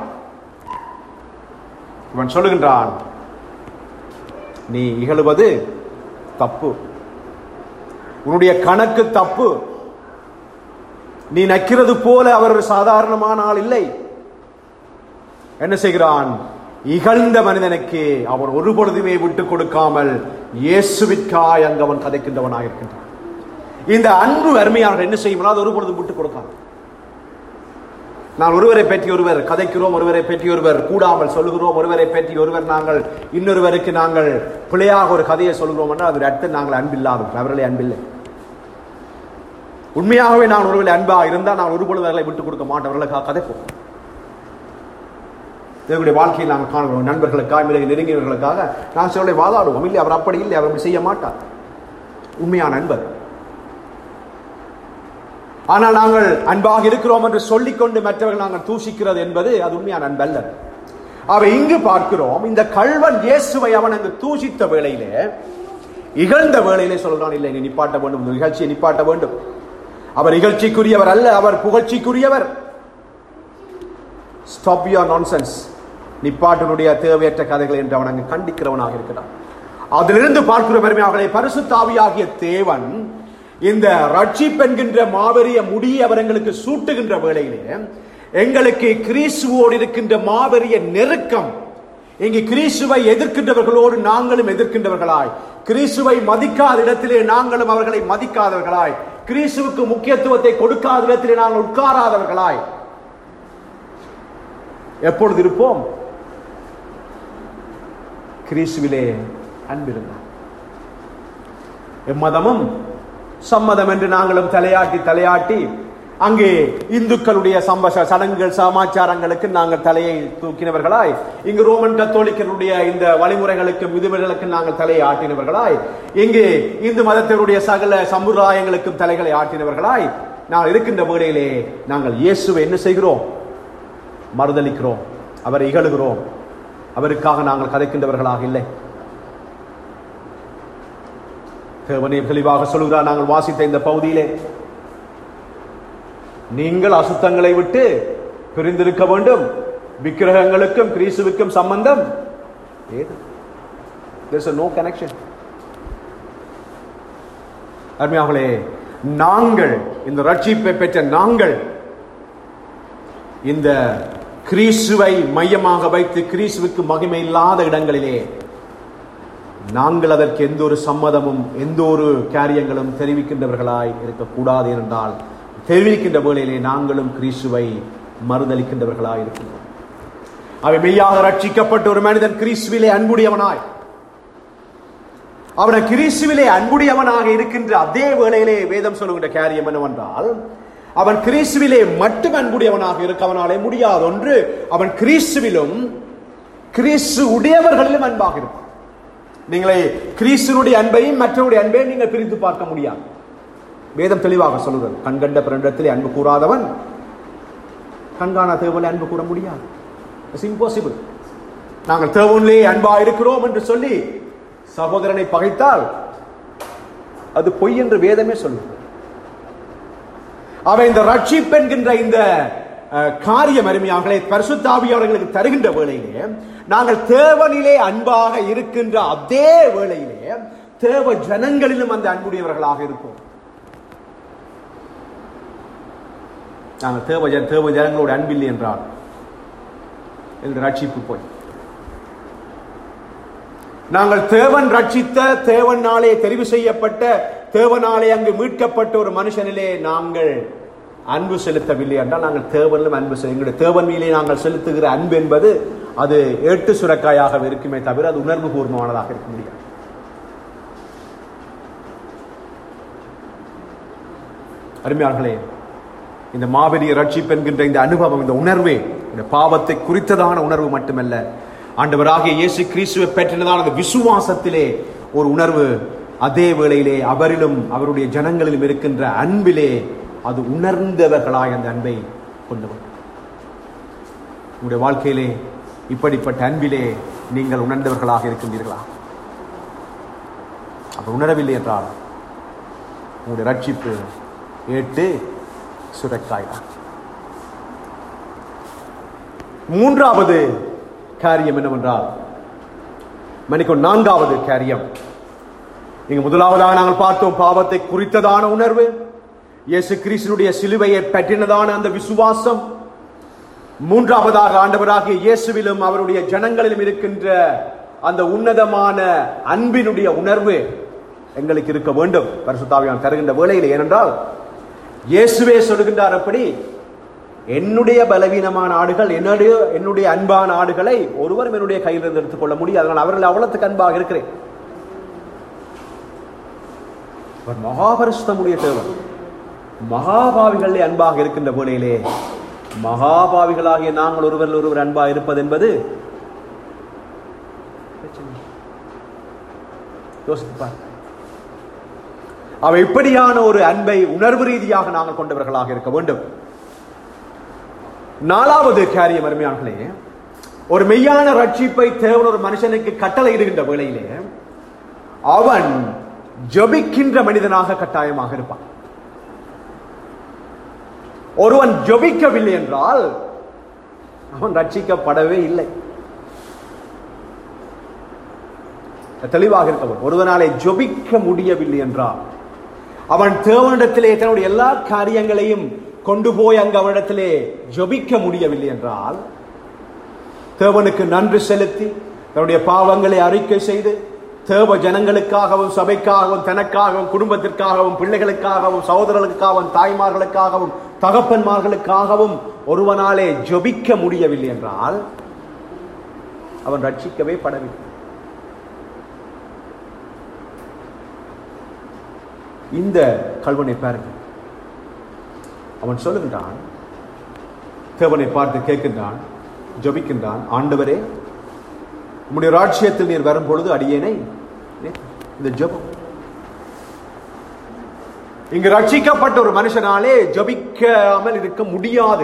இவன் சொல்லுகின்றான் நீ இகழுவது தப்பு உன்னுடைய கணக்கு தப்பு நீ நக்கிறது போல அவர் ஒரு சாதாரணமான ஆள் இல்லை என்ன செய்கிறான் இகழ்ந்த மனிதனுக்கு அவன் ஒரு பொழுதுமே விட்டுக் கொடுக்காமல் இயேசுவிற்காய் அங்கு அவன் கதைக்கின்றவனாக இருக்கின்றான் இந்த அன்பு அருமையாளர் என்ன செய்யும் அது ஒரு பொழுதும் விட்டுக் கொடுக்காமல் நான் ஒருவரை பற்றி ஒருவர் கதைக்கிறோம் ஒருவரை பற்றி ஒருவர் கூடாமல் சொல்லுகிறோம் ஒருவரை பற்றி ஒருவர் நாங்கள் இன்னொருவருக்கு நாங்கள் பிழையாக ஒரு கதையை சொல்கிறோம் என்றால் அது அர்த்தம் நாங்கள் அன்பில்லாதோம் அவர்களே அன்பில்லை உண்மையாகவே நான் ஒருவேளை அன்பா இருந்தால் நான் ஒரு பொழுது அவர்களை விட்டுக் கொடுக்க மாட்டேன் அவர்களுக்காக கதைப்போம் தேவனுடைய வாழ்க்கையில் நாங்கள் காணுகிறோம் நண்பர்களுக்காக மிக நெருங்கியவர்களுக்காக நான் சொல்ல வாதாடுவோம் இல்லை அவர் அப்படி இல்லை அவர் அப்படி செய்ய மாட்டார் உண்மையான நண்பர் ஆனால் நாங்கள் அன்பாக இருக்கிறோம் என்று சொல்லிக்கொண்டு மற்றவர்கள் நாங்கள் தூஷிக்கிறது என்பது அது உண்மையான அன்பல்ல அவை இங்கு பார்க்கிறோம் இந்த கள்வன் இயேசுவை அவன் அங்கு தூஷித்த வேளையிலே இகழ்ந்த வேளையிலே சொல்கிறான் இல்லை நீ நிப்பாட்ட வேண்டும் இந்த நிகழ்ச்சியை நிப்பாட்ட வேண்டும் அவர் இகழ்ச்சிக்குரியவர் அல்ல அவர் புகழ்ச்சிக்குரியவர் ஸ்டாப் யுவர் நான்சென்ஸ் நிப்பாட்டினுடைய தேவையற்ற கதைகள் என்று அவன் அங்கு கண்டிக்கிறவனாக இருக்கிறான் அதிலிருந்து பார்க்கிற பெருமையாகலை பரிசுத்தாவியாகிய தேவன் இந்த ரட்சிப் என்கின்ற மாபெரிய முடியை அவர் எங்களுக்கு சூட்டுகின்ற வேளையிலே எங்களுக்கு கிறிஸ்துவோடு இருக்கின்ற மாபெரிய நெருக்கம் இங்கு கிறிஸ்துவை எதிர்க்கின்றவர்களோடு நாங்களும் எதிர்க்கின்றவர்களாய் கிறிஸ்துவை மதிக்காத இடத்திலே நாங்களும் அவர்களை மதிக்காதவர்களாய் கிறிஸ்துவுக்கு முக்கியத்துவத்தை கொடுக்காத இடத்திலே நாங்கள் உட்காராதவர்களாய் எப்பொழுது இருப்போம் கிறிஸ்துவிலே அன்பிருந்தார் எம்மதமும் சம்மதம் என்று நாங்களும் தலையாட்டி தலையாட்டி அங்கே இந்துக்களுடைய சம்பச சடங்குகள் சமாச்சாரங்களுக்கு நாங்கள் தலையை தூக்கினவர்களாய் இங்கு ரோமன் கத்தோலிக்கருடைய இந்த வழிமுறைகளுக்கும் விதிமுறைகளுக்கும் நாங்கள் தலையை ஆட்டினவர்களாய் இங்கு இந்து மதத்தினுடைய சகல சம்பிரதாயங்களுக்கும் தலைகளை ஆட்டினவர்களாய் நாங்கள் இருக்கின்ற வேளையிலே நாங்கள் இயேசுவை என்ன செய்கிறோம் மறுதளிக்கிறோம் அவரை இகழுகிறோம் அவருக்காக நாங்கள் கதைக்கின்றவர்களாக இல்லை தேவனே தெளிவாக சொல்கிறார் நாங்கள் வாசித்த இந்த பகுதியிலே நீங்கள் அசுத்தங்களை விட்டு பிரிந்திருக்க வேண்டும் விக்கிரகங்களுக்கும் கிறிஸ்துவுக்கும் சம்பந்தம் ஏது there's a no connection அருமையாகலே நாங்கள் இந்த ரட்சிப்பை பெற்ற நாங்கள் இந்த கிறிஸ்துவை மையமாக வைத்து கிறிஸ்துவுக்கு மகிமை இல்லாத இடங்களிலே நாங்கள் அதற்கு எந்த ஒரு சம்மதமும் எந்த ஒரு காரியங்களும் தெரிவிக்கின்றவர்களாய் இருக்கக்கூடாது என்றால் தெரிவிக்கின்ற வேளையிலே நாங்களும் கிறிஸ்துவை மறுதளிக்கின்றவர்களாய் இருக்கின்றோம் அவை மெய்யாக ரட்சிக்கப்பட்ட ஒரு மனிதன் கிறிஸ்துவிலே அன்புடையவனாய் அவனை கிறிஸ்துவிலே அன்புடையவனாக இருக்கின்ற அதே வேளையிலே வேதம் சொல்லுகின்ற காரியம் என்னவென்றால் அவன் கிறிஸ்துவிலே மட்டும் அன்புடையவனாக இருக்க அவனாலே முடியாது ஒன்று அவன் கிறிஸ்துவிலும் கிறிஸ்து உடையவர்களிலும் அன்பாக இருப்பான் நீங்களே கிறிஸ்துனுடைய அன்பையும் மற்றவருடைய அன்பையும் நீங்கள் பிரித்து பார்க்க முடியாது வேதம் தெளிவாக சொல்லுகிறது கண்கண்ட பிறனிடத்திலே அன்பு கூறாதவன் கண்காணா தேவனிலே அன்பு கூற முடியாது இட்ஸ் இம்பாசிபிள் நாங்கள் தேவனிலே அன்பா இருக்கிறோம் என்று சொல்லி சகோதரனை பகைத்தால் அது பொய் என்று வேதமே சொல்லுகிறது அவன் இந்த ரட்சிப்பு என்கின்ற இந்த அஹ், காரியம் அருமையாகலே பரிசுத்தாவி அவர்களுக்கு தருகின்ற வேளையிலே நாங்கள் தேவனிலே அன்பாக இருக்கின்ற அதே வேளையிலே தேவ ஜனங்களிலும் அந்த அன்புடையவர்களாக இருப்போம் நாங்கள் தேவ ஜன தேவ ஜனங்களோட அன்பில்லை என்றால் எங்கள் ரட்சிப்பு போய் நாங்கள் தேவன் ரட்சித்த தேவனாலே தெரிவு செய்யப்பட்ட தேவனாலே அங்கு மீட்கப்பட்ட ஒரு மனுஷனிலே நாங்கள் அன்பு செலுத்தவில்லை என்றால் நாங்கள் தேவனிலும் அன்பு செலுத்த எங்களுடைய தேவன் மீலே நாங்கள் செலுத்துகிற அன்பு என்பது அது ஏட்டு சுரக்காயாக இருக்குமே தவிர அது உணர்வு பூர்வமானதாக இருக்க முடியாது அருமையார்களே இந்த மாபெரிய ரட்சிப்பு என்கின்ற இந்த அனுபவம் இந்த உணர்வே இந்த பாவத்தை குறித்ததான உணர்வு மட்டுமல்ல ஆண்டவராகிய இயேசு கிறிஸ்துவை பெற்றதான அந்த விசுவாசத்திலே ஒரு உணர்வு அதே வேளையிலே அவரிலும் அவருடைய ஜனங்களிலும் இருக்கின்ற அன்பிலே அது உணர்ந்தவர்களாய் அந்த அன்பை கொண்டவர் உங்களுடைய வாழ்க்கையிலே இப்படிப்பட்ட அன்பிலே நீங்கள் உணர்ந்தவர்களாக இருக்கின்றீர்களா அப்ப உணரவில்லை என்றால் உங்களுடைய ரட்சிப்பு ஏட்டு சுரக்காய்தான் மூன்றாவது காரியம் என்னவென்றால் மணிக்கு நான்காவது காரியம் இங்கு முதலாவதாக நாங்கள் பார்த்தோம் பாவத்தை குறித்ததான உணர்வு இயேசு கிறிஸ்துனுடைய சிலுவையை பற்றினதான அந்த விசுவாசம் மூன்றாவதாக ஆண்டவராகிய இயேசுவிலும் அவருடைய ஜனங்களிலும் இருக்கின்ற அந்த உன்னதமான அன்பினுடைய உணர்வு எங்களுக்கு இருக்க வேண்டும் பரிசுத்தாவியான் தருகின்ற வேளையில் ஏனென்றால் இயேசுவே சொல்லுகின்றார் அப்படி என்னுடைய பலவீனமான ஆடுகள் என்னுடைய என்னுடைய அன்பான ஆடுகளை ஒருவரும் என்னுடைய கையிலிருந்து எடுத்துக்கொள்ள முடியாது அதனால் அவர்கள் அவ்வளவுக்கு அன்பாக இருக்கிறேன் அவர் மகாபரிசுத்தமுடைய தேவன் மகாபாவிகளே அன்பாக இருக்கின்ற வேளையிலே மகாபாவிகளாகிய நாங்கள் ஒருவர் ஒருவர் அன்பாக இருப்பது என்பது யோசித்துப்பார் அவை இப்படியான ஒரு அன்பை உணர்வு ரீதியாக நாங்கள் கொண்டவர்களாக இருக்க வேண்டும் நாலாவது காரியம் அருமையானர்களே ஒரு மெய்யான ரட்சிப்பை தேவன் ஒரு மனுஷனுக்கு கட்டளையிடுகின்ற வேளையிலே அவன் ஜபிக்கின்ற மனிதனாக கட்டாயமாக இருப்பான் ஒருவன் ஜபிக்கவில்லை என்றால் அவன் ரட்சிக்கப்படவே இல்லை தெளிவாக இருக்கவன் ஒருவனாலே ஜபிக்க முடியவில்லை என்றால் அவன் தேவனிடத்திலே தன்னுடைய எல்லா காரியங்களையும் கொண்டு போய் அங்கு அவனிடத்திலே ஜபிக்க முடியவில்லை என்றால் தேவனுக்கு நன்றி செலுத்தி தன்னுடைய பாவங்களை அறிக்கை செய்து தேவ ஜனங்களுக்காகவும் சபைக்காகவும் தனக்காகவும் குடும்பத்திற்காகவும் பிள்ளைகளுக்காகவும் சகோதரர்களுக்காகவும் தாய்மார்களுக்காகவும் தகப்பன்மார்களுக்காகவும் ஒருவனாலே ஜபிக்க முடியவில்லை என்றால் அவன் ரட்சிக்கவே படவில்லை இந்த கல்வனை பாருங்கள் அவன் சொல்லுகின்றான் தேவனை பார்த்து கேட்கின்றான் ஜபிக்கின்றான் ஆண்டவரே உம்முடைய ராட்சியத்தில் நீர் வரும் பொழுது அடியேனை இந்த ஜபம் இங்கு ரட்சிக்கப்பட்ட ஒரு மனுஷனாலே ஜபிக்காமல் இருக்க முடியாது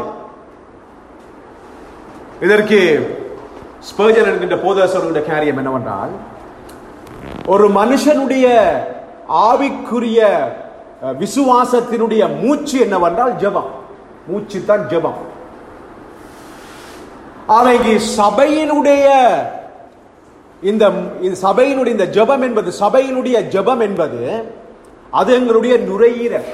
இதற்கு ஸ்பர்ஜன் என்கின்ற போதேஸ்வரனுடைய காரியம் என்னவென்றால் ஒரு மனுஷனுடைய ஆவிக்குரிய விசுவாசத்தினுடைய மூச்சு என்னவென்றால் ஜபம் மூச்சு தான் ஜபம் அவைக்கு சபையினுடைய இந்த சபையினுடைய இந்த ஜபம் என்பது சபையினுடைய ஜபம் என்பது அது எங்களுடைய நுரையீரல்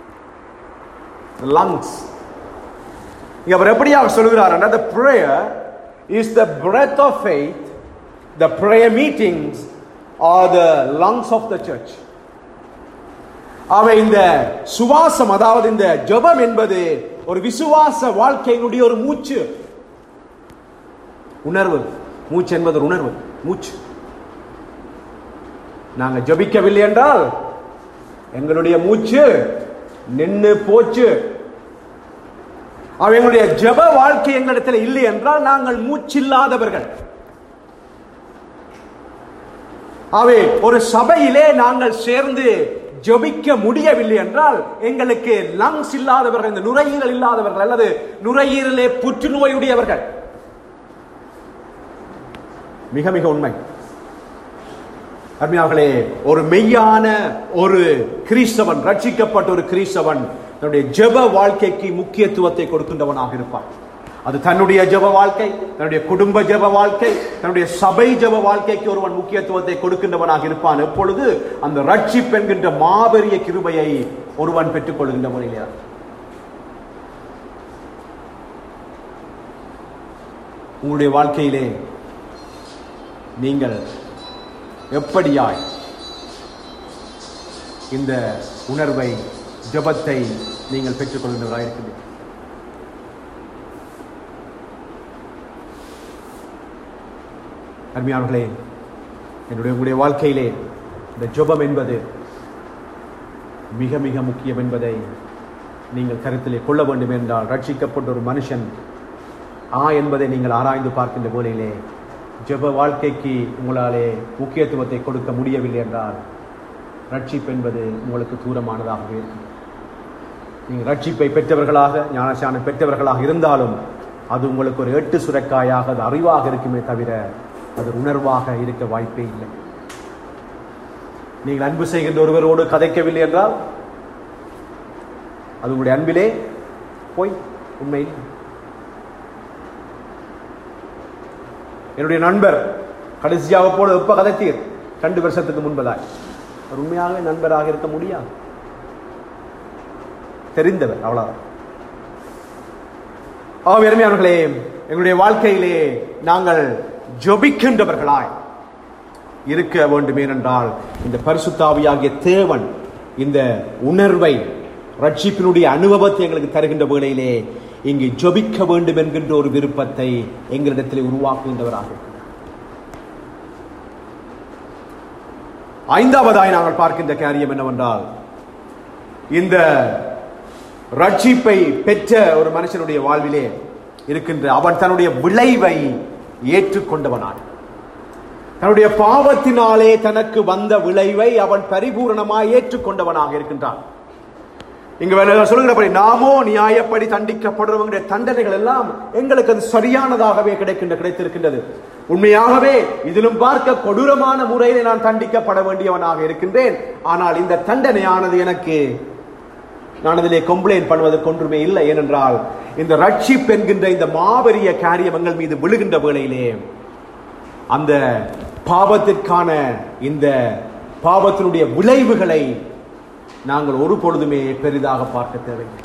லங்ஸ் அவர் எப்படியாக சொல்கிறார் the prayer is the breath of faith the prayer meetings are the lungs of the church அவை இந்த சுவாசம் அதாவது இந்த ஜபம் என்பது ஒரு விசுவாச வாழ்க்கையினுடைய ஒரு மூச்சு உணர்வு மூச்சு என்பது ஒரு உணர்வு மூச்சு நாங்க ஜபிக்கவில்லை என்றால் எங்களுடைய மூச்சு நின்று போச்சு அவங்களுடைய ஜப வாழ்க்கை எங்களிடத்தில் இல்லை என்றால் நாங்கள் மூச்சில்லாதவர்கள் அவை ஒரு சபையிலே நாங்கள் சேர்ந்து ஜபிக்க முடியவில்லை என்றால் எங்களுக்கு லங்ஸ் இல்லாதவர்கள் இந்த நுரையீரல் இல்லாதவர்கள் அல்லது நுரையீரலே புற்றுநோயுடையவர்கள் மிக மிக உண்மை அருமையார்களே ஒரு மெய்யான ஒரு கிறிஸ்தவன் ரட்சிக்கப்பட்ட ஒரு கிறிஸ்தவன் தன்னுடைய ஜெப வாழ்க்கைக்கு முக்கியத்துவத்தை கொடுக்கின்றவனாக இருப்பான் அது தன்னுடைய ஜெப வாழ்க்கை தன்னுடைய குடும்ப ஜெப வாழ்க்கை தன்னுடைய சபை ஜெப வாழ்க்கைக்கு ஒருவன் முக்கியத்துவத்தை கொடுக்கின்றவனாக இருப்பான் எப்பொழுது அந்த ரட்சிப்பு என்கின்ற மாபெரிய கிருபையை ஒருவன் பெற்றுக் கொள்கின்ற முறையிலே உங்களுடைய வாழ்க்கையிலே நீங்கள் எப்படியாய் இந்த உணர்வை ஜபத்தை நீங்கள் பெற்றுக்கொள்கின்றவராக இருக்கிறீர்கள் அருமையானவர்களே என்னுடைய உங்களுடைய வாழ்க்கையிலே இந்த ஜபம் என்பது மிக மிக முக்கியம் என்பதை நீங்கள் கருத்திலே கொள்ள வேண்டும் என்றால் ரட்சிக்கப்பட்ட ஒரு மனுஷன் ஆ என்பதை நீங்கள் ஆராய்ந்து பார்க்கின்ற போலிலே ஜெப வாழ்க்கைக்கு உங்களாலே முக்கியத்துவத்தை கொடுக்க முடியவில்லை என்றால் ரட்சிப்பு என்பது உங்களுக்கு தூரமானதாகவே இருக்கும் நீங்கள் ரட்சிப்பை பெற்றவர்களாக ஞானசானம் பெற்றவர்களாக இருந்தாலும் அது உங்களுக்கு ஒரு எட்டு சுரக்காயாக அது அறிவாக இருக்குமே தவிர அது உணர்வாக இருக்க வாய்ப்பே இல்லை நீங்கள் அன்பு செய்கின்ற ஒருவரோடு கதைக்கவில்லை என்றால் அது உங்களுடைய அன்பிலே போய் உண்மையில் என்னுடைய நண்பர் கடைசியாக போல எப்ப கதைத்தீர் ரெண்டு வருஷத்துக்கு முன்பதாய் அவர் உண்மையாகவே நண்பராக இருக்க முடியாது தெரிந்தவர் அவ்வளவுதான் ஆம் அருமையானவர்களே எங்களுடைய வாழ்க்கையிலே நாங்கள் ஜொபிக்கின்றவர்களாய் இருக்க வேண்டும் ஏனென்றால் இந்த பரிசுத்தாவியாகிய தேவன் இந்த உணர்வை ரட்சிப்பினுடைய அனுபவத்தை எங்களுக்கு தருகின்ற வேளையிலே இங்கு ஜொபிக்க வேண்டும் என்கின்ற ஒரு விருப்பத்தை எங்களிடத்திலே உருவாக்குகின்றவராக இருக்கிறார். ஐந்தாவதாய் நாங்கள் பார்க்கின்ற காரியம் என்னவென்றால் இந்த ரட்சிப்பை பெற்ற ஒரு மனுஷனுடைய வாழ்விலே இருக்கின்ற அவன் தன்னுடைய விளைவை ஏற்றுக்கொண்டவனான் தன்னுடைய பாவத்தினாலே தனக்கு வந்த விளைவை அவன் பரிபூரணமாய் ஏற்றுக்கொண்டவனாக இருக்கின்றான் இங்க வேற சொல்லுகிறபடி நாமோ நியாயப்படி தண்டிக்கப்படுறவங்களுடைய தண்டனைகள் எல்லாம் எங்களுக்கு அது சரியானதாகவே கிடைக்கின்ற கிடைத்திருக்கின்றது உண்மையாகவே இதிலும் பார்க்க கொடூரமான முறையிலே நான் தண்டிக்கப்பட வேண்டியவனாக இருக்கின்றேன் ஆனால் இந்த தண்டனையானது எனக்கு நான் அதிலே கம்ப்ளைண்ட் பண்ணுவதற்கு ஒன்றுமே இல்லை ஏனென்றால் இந்த ரட்சிப் என்கின்ற இந்த மாபெரிய காரியம் எங்கள் மீது விழுகின்ற வேளையிலே அந்த பாவத்திற்கான இந்த பாவத்தினுடைய விளைவுகளை நாங்கள் ஒரு பொழுதுமே பெரிதாக பார்க்க தேவையில்லை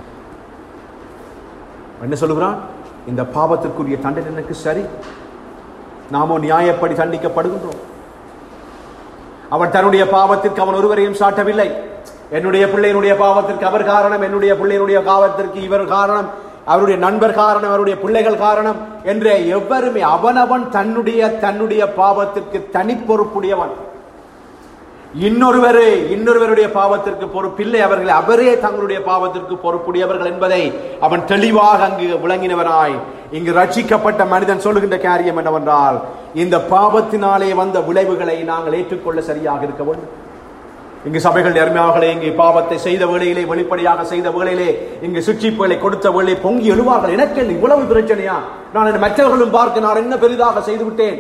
என்ன சொல்லுகிறான் இந்த பாவத்திற்குரிய தண்டனை எனக்கு சரி நாமோ நியாயப்படி தண்டிக்கப்படுகின்றோம் அவன் தன்னுடைய பாவத்திற்கு அவன் ஒருவரையும் சாட்டவில்லை என்னுடைய பிள்ளையினுடைய பாவத்திற்கு அவர் காரணம் என்னுடைய பிள்ளையினுடைய பாவத்திற்கு இவர் காரணம் அவருடைய நண்பர் காரணம் அவருடைய பிள்ளைகள் காரணம் என்ற எவ்வருமே அவனவன் தன்னுடைய தன்னுடைய பாவத்திற்கு தனி பொறுப்புடையவன் இன்னொருவரே இன்னொருவருடைய பாவத்திற்கு பொறுப்பில்லை அவர்கள் அவரே தங்களுடைய பாவத்திற்கு பொறுப்புடையவர்கள் என்பதை அவன் தெளிவாக அங்கு விளங்கினவனாய் இங்கு ரட்சிக்கப்பட்ட மனிதன் சொல்லுகின்ற காரியம் என்னவென்றால் இந்த பாவத்தினாலே வந்த விளைவுகளை நாங்கள் ஏற்றுக்கொள்ள சரியாக இருக்க வேண்டும் இங்கு சபைகள் அருமையாகலே இங்கு பாவத்தை செய்த வேளையிலே வெளிப்படையாக செய்த வேளையிலே இங்கு சுற்றிப்புகளை கொடுத்த வேளை பொங்கி எழுவார்கள் எனக்கு என்ன இவ்வளவு பிரச்சனையா நான் என்ன மற்றவர்களும் பார்க்க நான் என்ன பெரிதாக செய்து விட்டேன்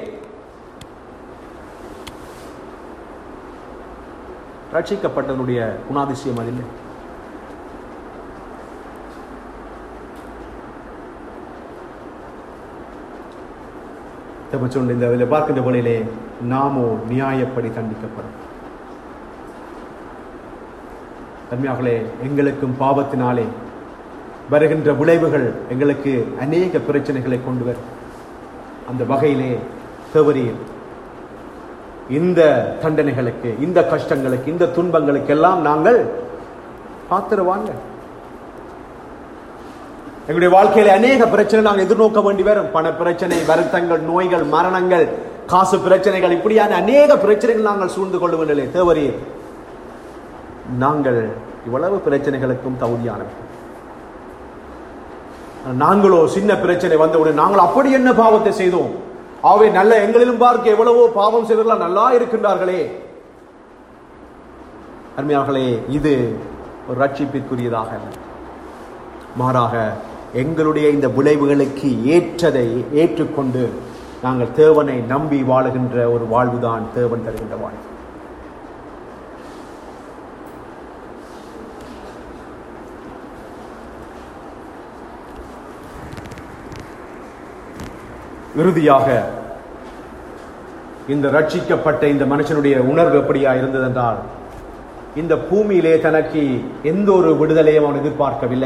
ரட்சிக்கப்பட்டவனுடைய குணாதிசயம் அது இல்லை சொன்ன இந்த இதில் பார்க்கின்ற வேளையிலே நாமோ நியாயப்படி தண்டிக்கப்படும் தன்மையாகலே எங்களுக்கும் பாவத்தினாலே வருகின்ற விளைவுகள் எங்களுக்கு அநேக பிரச்சனைகளை கொண்டு வரும் அந்த வகையிலே தேவரியில் இந்த தண்டனைகளுக்கு இந்த கஷ்டங்களுக்கு இந்த துன்பங்களுக்கு எல்லாம் நாங்கள் பாத்திரவாங்க எங்களுடைய வாழ்க்கையில அநேக பிரச்சனை நாங்கள் எதிர்நோக்க வேண்டி வரும் பண பிரச்சனை வருத்தங்கள் நோய்கள் மரணங்கள் காசு பிரச்சனைகள் இப்படியான அநேக பிரச்சனைகள் நாங்கள் சூழ்ந்து கொள்ள வேண்டிய தேவரீர் நாங்கள் இவ்வளவு பிரச்சனைகளுக்கும் தகுதியானவர்கள் நாங்களோ சின்ன பிரச்சனை வந்தவுடன் நாங்கள் அப்படி என்ன பாவத்தை செய்தோம் ஆகவே நல்ல எங்களிலும் பார்க்க எவ்வளவோ பாவம் செய்தவர்களா நல்லா இருக்கின்றார்களே அருமையார்களே இது ஒரு ரட்சிப்பிற்குரியதாக அல்ல. மாறாக எங்களுடைய இந்த விளைவுகளுக்கு ஏற்றதை ஏற்றுக்கொண்டு நாங்கள் தேவனை நம்பி வாழுகின்ற ஒரு வாழ்வுதான் தேவன் தருகின்ற வாழ்வு இறுதியாக இந்த ரட்சிக்கப்பட்ட இந்த மனுஷனுடைய உணர்வு எப்படியா இருந்ததென்றால் இந்த பூமியிலே தனக்கு எந்த ஒரு விடுதலையும் அவன் எதிர்பார்க்கவில்லை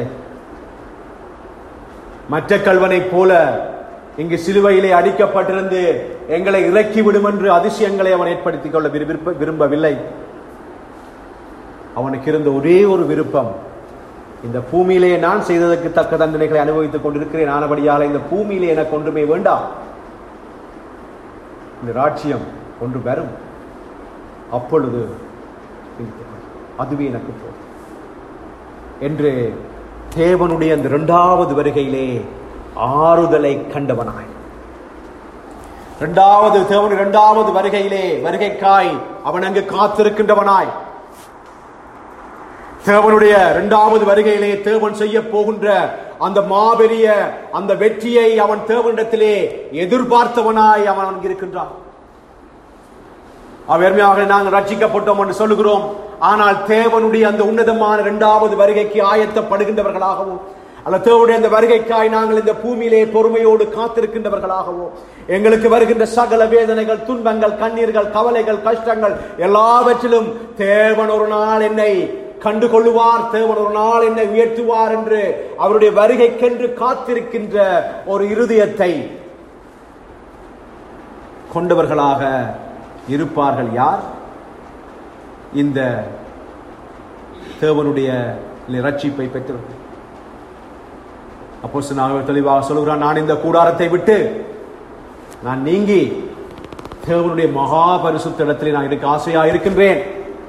மற்ற கல்வனைப் போல இங்கு சிலுவையிலே அடிக்கப்பட்டிருந்து எங்களை இறக்கி விடும் என்று அதிசயங்களை அவன் ஏற்படுத்திக் கொள்ள விரும்ப விரும்பவில்லை அவனுக்கு இருந்த ஒரே ஒரு விருப்பம் இந்த பூமியிலே நான் செய்ததற்கு தக்க தண்டனைகளை அனுபவித்துக் கொண்டிருக்கிறேன் ஆனபடியால் இந்த பூமியிலே எனக்கு ஒன்றுமே வேண்டாம் இந்த ராட்சியம் ஒன்று வரும் அப்பொழுது அதுவே எனக்கு போதும் என்று தேவனுடைய அந்த இரண்டாவது வருகையிலே ஆறுதலை கண்டவனாய் இரண்டாவது தேவன் இரண்டாவது வருகையிலே வருகைக்காய் அவன் அங்கு காத்திருக்கின்றவனாய் தேவனுடைய இரண்டாவது வருகையிலே தேவன் செய்ய போகின்ற அந்த மாபெரிய அந்த வெற்றியை அவன் தேவனிடத்திலே எதிர்பார்த்தவனாய் அவன் அங்கு இருக்கின்றான் அவ்வருமையாக நாங்கள் ரட்சிக்கப்பட்டோம் என்று சொல்லுகிறோம் ஆனால் தேவனுடைய அந்த உன்னதமான இரண்டாவது வருகைக்கு ஆயத்தப்படுகின்றவர்களாகவும் அல்ல தேவனுடைய அந்த வருகைக்காய் நாங்கள் இந்த பூமியிலே பொறுமையோடு காத்திருக்கின்றவர்களாகவோ எங்களுக்கு வருகின்ற சகல வேதனைகள் துன்பங்கள் கண்ணீர்கள் கவலைகள் கஷ்டங்கள் எல்லாவற்றிலும் தேவன் ஒரு நாள் என்னை கண்டு கொள்ளுவார் தேவன் ஒரு நாள் என்னை உயர்த்துவார் என்று அவருடைய வருகைக்கென்று காத்திருக்கின்ற ஒரு இருதயத்தை கொண்டவர்களாக இருப்பார்கள் யார் இந்த தேவனுடைய ரட்சிப்பை பெற்றவர்கள் அப்போ நான் தெளிவாக சொல்கிறான் நான் இந்த கூடாரத்தை விட்டு நான் நீங்கி தேவனுடைய மகா பரிசுத்த இடத்திலே நான் இருக்க ஆசையா இருக்கின்றேன்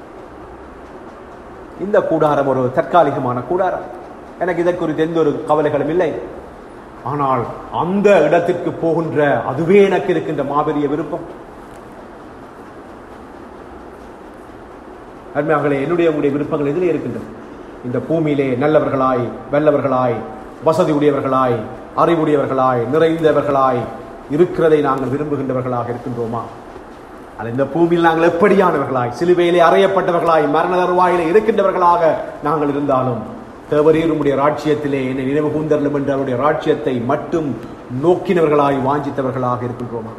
இந்த கூடாரம் ஒரு தற்காலிகமான கூடாரம் எனக்கு இதை குறித்து எந்த ஒரு கவலைகளும் இல்லை ஆனால் அந்த இடத்திற்கு போகின்ற அதுவே எனக்கு இருக்கின்ற மாபெரிய விருப்பம் அருமையார்களே என்னுடைய உங்களுடைய விருப்பங்கள் எதிலே இருக்கின்றது இந்த பூமியிலே நல்லவர்களாய் வல்லவர்களாய் வசதி உடையவர்களாய் அறிவுடையவர்களாய் நிறைந்தவர்களாய் இருக்கிறதை நாங்கள் விரும்புகின்றவர்களாக இருக்கின்றோமா அது இந்த பூமியில் நாங்கள் எப்படியானவர்களாய் சிலுவையிலே அறையப்பட்டவர்களாய் மரண தருவாயிலே இருக்கின்றவர்களாக நாங்கள் இருந்தாலும் தேவரீர் உம்முடைய ராட்சியத்திலே என்னை நினைவு கூந்தரலும் என்று அவருடைய ராட்சியத்தை மட்டும் நோக்கினவர்களாய் வாஞ்சித்தவர்களாக இருக்கின்றோமா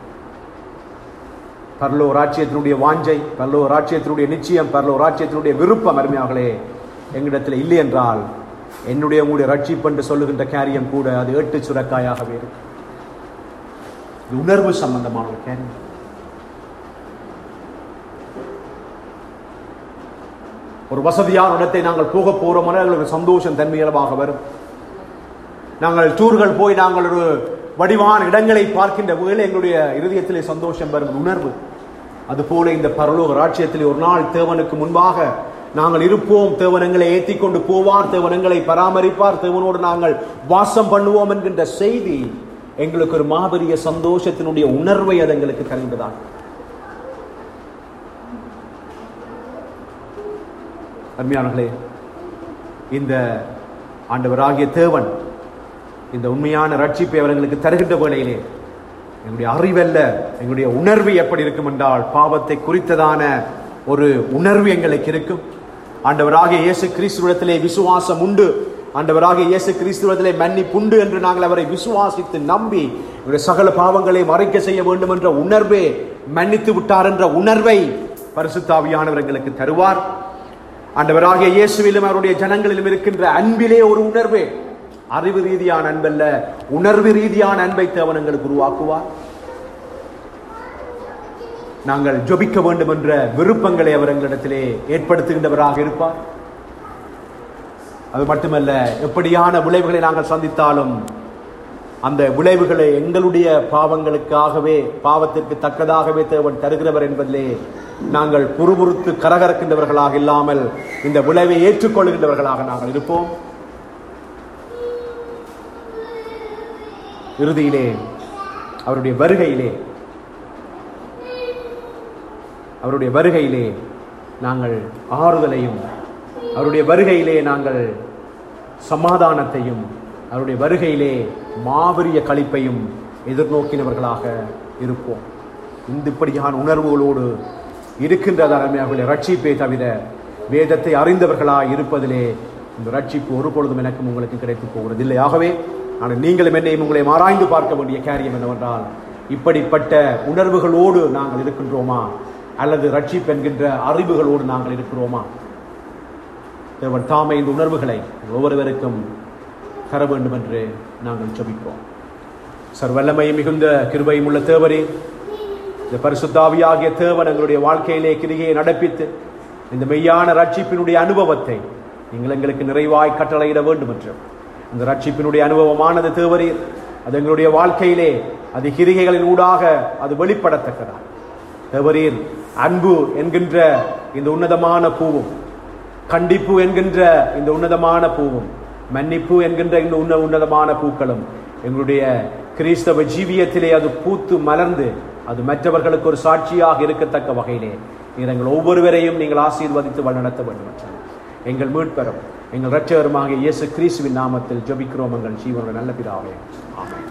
பரலோ ராட்சியத்தினுடைய வாஞ்சை பரலோ ராட்சியத்தினுடைய நிச்சயம் பரலோ ராட்சியத்தினுடைய விருப்பம் அருமையாகளே எங்களிடத்தில் இல்லை என்றால் என்னுடைய உங்களுடைய ரட்சிப்பு என்று சொல்லுகின்ற காரியம் கூட அது ஏட்டு சுரக்காயாகவே இருக்கு இது உணர்வு சம்பந்தமான ஒரு காரியம் ஒரு வசதியான இடத்தை நாங்கள் போக போறோம் ஒரு சந்தோஷம் தன்மையளவாக வரும் நாங்கள் டூர்கள் போய் நாங்கள் ஒரு வடிவான இடங்களை பார்க்கின்ற வேளை எங்களுடைய இருதயத்திலே சந்தோஷம் வரும் உணர்வு அதுபோல இந்த பரலோக ராட்சியத்திலே ஒரு நாள் தேவனுக்கு முன்பாக நாங்கள் இருப்போம் தேவனங்களை ஏற்றி கொண்டு போவார் தேவனங்களை பராமரிப்பார் தேவனோடு நாங்கள் வாசம் பண்ணுவோம் என்கின்ற செய்தி எங்களுக்கு ஒரு மாபெரிய சந்தோஷத்தினுடைய உணர்வை அது எங்களுக்கு தருகின்றதான் அருமையானர்களே இந்த ஆண்டவராகிய தேவன் இந்த உண்மையான ரட்சிப்பை அவர்களுக்கு தருகின்ற வேளையிலே எங்களுடைய அறிவல்ல எங்களுடைய உணர்வு எப்படி இருக்கும் என்றால் பாவத்தை குறித்ததான ஒரு உணர்வு எங்களுக்கு இருக்கும் ஆண்டவராகிய இயேசு கிறிஸ்துவத்திலே விசுவாசம் உண்டு ஆண்டவராகிய இயேசு கிறிஸ்துவத்திலே மன்னிப்புண்டு என்று நாங்கள் அவரை விசுவாசித்து நம்பி எங்களுடைய சகல பாவங்களை மறைக்க செய்ய வேண்டும் என்ற உணர்வே மன்னித்து விட்டார் என்ற உணர்வை பரிசுத்தாவியானவர் எங்களுக்கு தருவார் ஆண்டவராகிய இயேசுவிலும் அவருடைய ஜனங்களிலும் இருக்கின்ற அன்பிலே ஒரு உணர்வே அறிவு ரீதியான அன்பல்ல உணர்வு ரீதியான அன்பை தேவன் எங்களுக்கு உருவாக்குவார் நாங்கள் ஜொபிக்க வேண்டும் என்ற விருப்பங்களை அவர் எங்களிடத்திலே ஏற்படுத்துகின்றவராக இருப்பார் அது மட்டுமல்ல எப்படியான விளைவுகளை நாங்கள் சந்தித்தாலும் அந்த விளைவுகளை எங்களுடைய பாவங்களுக்காகவே பாவத்திற்கு தக்கதாகவே தேவன் தருகிறவர் என்பதிலே நாங்கள் புறுபுறுத்து கரகரக்கின்றவர்களாக இல்லாமல் இந்த விளைவை ஏற்றுக்கொள்கின்றவர்களாக நாங்கள் இருப்போம் இறுதியிலே அவருடைய வருகையிலே அவருடைய வருகையிலே நாங்கள் ஆறுதலையும் அவருடைய வருகையிலே நாங்கள் சமாதானத்தையும் அவருடைய வருகையிலே மாபெரிய களிப்பையும் எதிர்நோக்கினவர்களாக இருப்போம் இந்த இப்படியான உணர்வுகளோடு இருக்கின்ற அருமையாக ரட்சிப்பை தவிர வேதத்தை அறிந்தவர்களாக இருப்பதிலே இந்த ரட்சிப்பு ஒருபொழுதும் எனக்கும் உங்களுக்கு கிடைத்து போகிறது இல்லை ஆகவே ஆனால் நீங்களும் என்னையும் உங்களை ஆராய்ந்து பார்க்க வேண்டிய காரியம் என்னவென்றால் இப்படிப்பட்ட உணர்வுகளோடு நாங்கள் இருக்கின்றோமா அல்லது ரட்சிப்பு என்கின்ற அறிவுகளோடு நாங்கள் இருக்கிறோமா தேவன் தாமே இந்த உணர்வுகளை ஒவ்வொருவருக்கும் தர வேண்டும் என்று நாங்கள் ஜபிப்போம் சர்வல்லமையும் மிகுந்த கிருபையும் உள்ள தேவரே இந்த பரிசுத்தாவியாகிய தேவன் எங்களுடைய வாழ்க்கையிலே கிரிகையை நடப்பித்து இந்த மெய்யான ரட்சிப்பினுடைய அனுபவத்தை நீங்கள் எங்களுக்கு நிறைவாய் கட்டளையிட வேண்டும் என்று இந்த ரட்சிப்பினுடைய அனுபவமானது தேவரீர் அது எங்களுடைய வாழ்க்கையிலே அது கிரிகைகளின் ஊடாக அது வெளிப்படத்தக்கதா தேவரீர் அன்பு என்கின்ற இந்த உன்னதமான பூவும் கண்டிப்பு என்கின்ற இந்த உன்னதமான பூவும் மன்னிப்பு என்கின்ற இந்த உன்ன உன்னதமான பூக்களும் எங்களுடைய கிறிஸ்தவ ஜீவியத்திலே அது பூத்து மலர்ந்து அது மற்றவர்களுக்கு ஒரு சாட்சியாக இருக்கத்தக்க வகையிலே நீர் எங்கள் ஒவ்வொருவரையும் நீங்கள் ஆசீர்வதித்து வழிநடத்த வேண்டும் என்றார். எங்கள் மீட்பெறும் எங்கள் இரட்சகருமாக இயேசு கிறிஸ்துவின் நாமத்தில் ஜெபிக்கிறோம் எங்கள் ஜீவனுடைய நல்ல பிதாவே ஆமென்